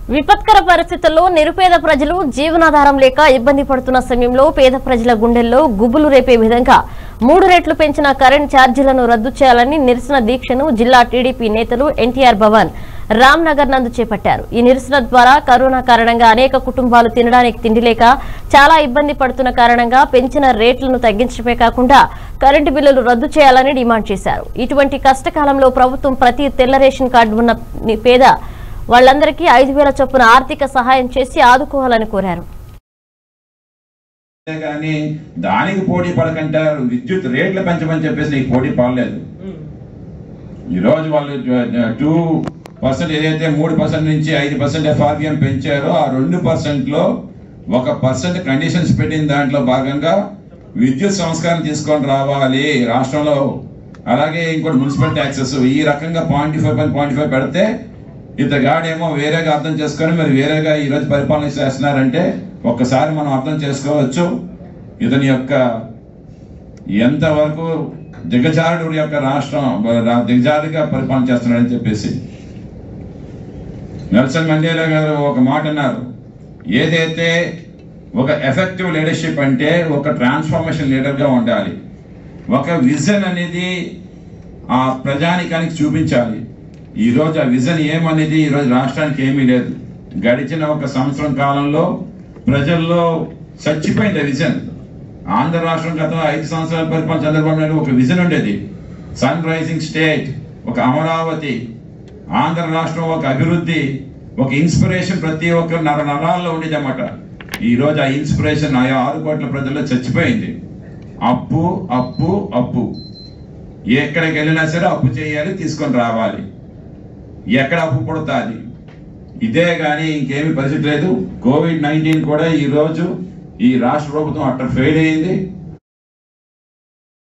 విపత్కర పరిస్థితుల్లో నిరుపేద ప్రజలు జీవనాధారం లేక ఇబ్బంది పడుతున్న సమయంలో పేద ప్రజల గుండెల్లో గుబులు రేపే విధంగా మూడు రెట్లు పెంచిన కరెంట్ ఛార్జీలను రద్దు చేయాలని నిరసన దీక్షను జిల్లా టీడీపీ నేతలు ఎన్టీఆర్ భవన్ రామ్ నగర్ నందు చేపట్టారు ఈ నిరసన ద్వారా కరోనా కారణంగా అనేక కుటుంబాలు తినడానికి తిండి లేక చాలా ఇబ్బంది పడుతున్న కారణంగా పెంచిన రేట్లను తగ్గించడమే కాకుండా కరెంటు బిల్లులు రద్దు చేయాలని డిమాండ్ చేశారు ఇటువంటి కష్టకాలంలో ప్రభుత్వం ప్రతి తెల్ల రేషన్ కార్డు ఉన్న ని- పేద వాళ్ళందరికీ ఐదు వేల చొప్పున ఆర్థిక సహాయం చేసి ఆదుకోవాలని కోరారు కానీ దానికి పోటీ పడకంటే విద్యుత్ రేట్లు పెంచమని చెప్పేసి నీకు పోటీ పడలేదు ఈరోజు వాళ్ళు టూ పర్సెంట్ ఏదైతే మూడు పర్సెంట్ నుంచి ఐదు పర్సెంట్ ఎఫ్ఆర్పిఎం పెంచారో ఆ రెండు పర్సెంట్ లో ఒక పర్సెంట్ కండిషన్స్ పెట్టిన దాంట్లో భాగంగా విద్యుత్ సంస్కరణ తీసుకొని రావాలి రాష్ట్రంలో అలాగే ఇంకోటి మున్సిపల్ ట్యాక్సెస్ ఈ రకంగా పాయింట్ ఫైవ్ పాయింట్ ఫైవ్ పెడితే ఇతగాడేమో వేరేగా అర్థం చేసుకొని మరి వేరేగా ఈరోజు పరిపాలన చేస్తున్నారంటే ఒక్కసారి మనం అర్థం చేసుకోవచ్చు ఇతని యొక్క ఎంతవరకు దిగజారుడు యొక్క రాష్ట్రం రా- దిగజారుగా పరిపాలన చేస్తున్నాడని చెప్పేసి నెల్సన్ మండేలా గారు ఒక మాట అన్నారు ఏదైతే ఒక ఎఫెక్టివ్ లీడర్షిప్ అంటే ఒక ట్రాన్స్ఫర్మేషన్ లీడర్గా ఉండాలి ఒక విజన్ అనేది ఆ ప్రజానికానికి చూపించాలి ఈరోజు ఆ విజన్ ఏమనేది ఈరోజు రాష్ట్రానికి ఏమీ లేదు గడిచిన ఒక సంవత్సరం కాలంలో ప్రజల్లో చచ్చిపోయింది ఆ విజన్ ఆంధ్ర రాష్ట్రం గత ఐదు సంవత్సరాల పరిపాలన చంద్రబాబు నాయుడు ఒక విజన్ ఉండేది సన్ రైజింగ్ స్టేట్ ఒక అమరావతి ఆంధ్ర రాష్ట్రం ఒక అభివృద్ధి ఒక ఇన్స్పిరేషన్ ప్రతి ఒక్క నర నరాల్లో ఉండేది అన్నమాట ఈ రోజు ఆ ఇన్స్పిరేషన్ ఆ ఆరు కోట్ల ప్రజల్లో చచ్చిపోయింది అప్పు అప్పు అప్పు ఎక్కడికి వెళ్ళినా సరే అప్పు చేయాలి తీసుకొని రావాలి ఎక్కడ అప్పు పుడతాది ఇదే కానీ ఇంకేమీ పరిస్థితి లేదు కోవిడ్ నైన్టీన్ కూడా ఈ రోజు ఈ రాష్ట్ర ప్రభుత్వం అట్ట ఫెయిల్ అయింది